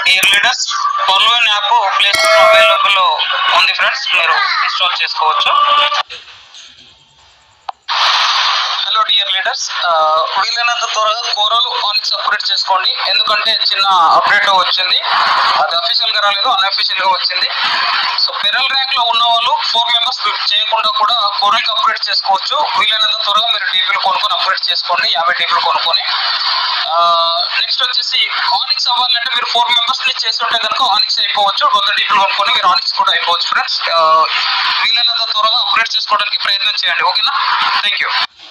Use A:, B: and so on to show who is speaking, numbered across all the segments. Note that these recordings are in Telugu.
A: డియర్ లీడర్స్ పొల్వన్ యాప్ ప్లే స్టోర్ అవైలబుల్ ఉంది ఫ్రెండ్స్ మీరు ఇన్స్టాల్ చేసుకోవచ్చు హలో డియర్ లీడర్స్ వీలైనంత త్వరగా కోరలు ఆనిక్స్ అప్గ్రేడ్ చేసుకోండి ఎందుకంటే చిన్న అప్డేట్ వచ్చింది అది అఫీషియల్ గా రాలేదు అన్అఫీషియల్ గా వచ్చింది సో పెరల్ ర్యాంక్ లో ఉన్న వాళ్ళు ఫోర్ మెంబర్స్ చేయకుండా కూడా కోరల్ అప్గ్రేడ్ చేసుకోవచ్చు వీలైనంత త్వరగా మీరు డీపీలు కొనుక్కొని అప్గ్రేడ్ చేసుకోండి యాభై డీపీలు కొనుక్కొని నెక్స్ట్ వచ్చేసి ఆనిక్స్ అవ్వాలంటే మీరు ఫోర్ మెంబర్స్ ని చేస్తుంటే కనుక ఆనిక్స్ అయిపోవచ్చు వంద డీపీలు కొనుక్కొని మీరు ఆనిక్స్ కూడా అయిపోవచ్చు ఫ్రెండ్స్ వీలైనంత త్వరగా అప్గ్రేడ్ చేసుకోవడానికి ప్రయత్నం చేయండి ఓకేనా thank you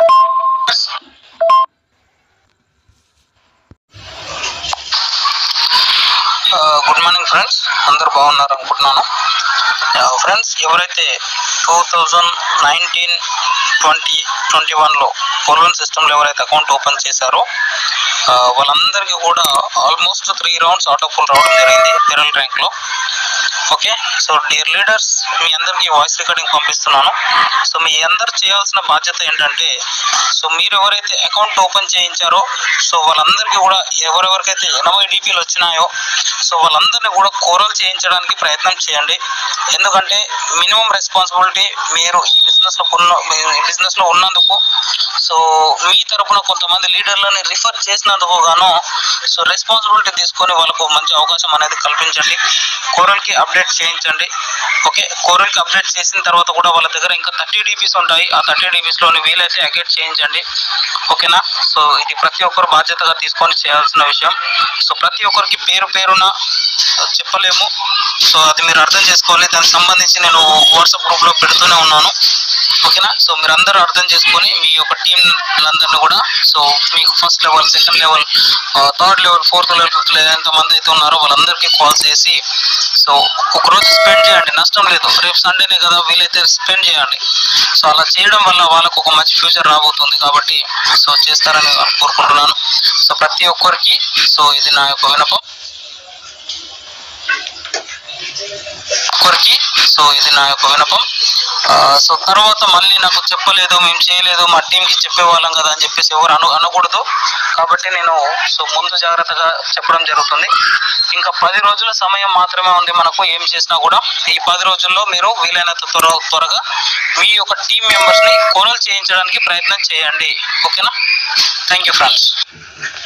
A: good morning friends అందరు బాగున్నారు అనుకుంటున్నాను ఫ్రెండ్స్ ఎవరైతే two thousand nineteen twenty twenty వన్లో పొల్వన్ సిస్టంలో ఎవరైతే అకౌంట్ ఓపెన్ చేశారో ఆ, వాళ్ళందరికీ కూడా almost three rounds auto full రావడం జరిగింది పెరల్ ర్యాంక్లో ఓకే సో డియర్ లీడర్స్ మీ అందరికీ వాయిస్ రికార్డింగ్ పంపిస్తున్నాను సో మీ అందరు చేయాల్సిన బాధ్యత ఏంటంటే సో మీరు ఎవరైతే అకౌంట్ ఓపెన్ చేయించారో సో వాళ్ళందరికీ కూడా ఎవరెవరికైతే ఎనభై డీపీలు వచ్చినాయో సో వాళ్ళందరినీ కూడా కోరల్ చేయించడానికి ప్రయత్నం చేయండి ఎందుకంటే మినిమం రెస్పాన్సిబిలిటీ మీరు ఈ బిజినెస్ లో ఉన్న ఈ బిజినెస్ లో ఉన్నందుకు సో మీ తరపున కొంతమంది లీడర్లని రిఫర్ చేసినందుకు గాను సో రెస్పాన్సిబిలిటీ తీసుకొని వాళ్ళకు మంచి అవకాశం అనేది కల్పించండి కోరల్ కి అప్డేట్ చేయించండి ఓకే కోరల్ కి అప్డేట్ చేసిన తర్వాత కూడా వాళ్ళ దగ్గర ఇంకా థర్టీ డీపీస్ ఉంటాయి ఆ థర్టీ డీపీస్ లోని వీలైతే అగేట్ చేయించండి ఓకేనా సో ఇది ప్రతి ఒక్కరు బాధ్యతగా తీసుకొని చేయాల్సిన విషయం సో ప్రతి ఒక్కరికి పేరు పేరున చెప్పలేము సో అది మీరు అర్థం చేసుకోవాలి దానికి సంబంధించి నేను వాట్సాప్ గ్రూప్ లో పెడుతూనే ఉన్నాను ఓకేనా సో మీరు అందరూ అర్థం చేసుకొని మీ యొక్క టీం అందరిని కూడా సో మీకు first level second level third level fourth level fifth level ఎంతమంది అయితే ఉన్నారో వాళ్ళందరికీ కాల్ చేసి సో ఒక రోజు స్పెండ్ చేయండి నష్టం లేదు రేపు సండేనే కదా వీలైతే స్పెండ్ చేయండి సో అలా చేయడం వల్ల వాళ్ళకు ఒక మంచి ఫ్యూచర్ రాబోతుంది కాబట్టి సో చేస్తారని కోరుకుంటున్నాను సో ప్రతి ఒక్కరికి సో ఇది నా యొక్క వినపం ఒక్కరికి సో ఇది నా యొక్క వినపం ఆ, సో తర్వాత మళ్ళీ నాకు చెప్పలేదు మేము చేయలేదు మా టీంకి చెప్పేవాళ్ళం కదా అని చెప్పేసి ఎవరు అను అనకూడదు కాబట్టి నేను సో ముందు జాగ్రత్తగా చెప్పడం జరుగుతుంది ఇంకా పది రోజుల సమయం మాత్రమే ఉంది మనకు ఏం చేసినా కూడా ఈ పది రోజుల్లో మీరు వీలైనంత త్వర త్వరగా మీ యొక్క టీం మెంబర్స్ని కోరల్ చేయించడానికి ప్రయత్నం చేయండి ఓకేనా థ్యాంక్ యూ ఫ్రెండ్స్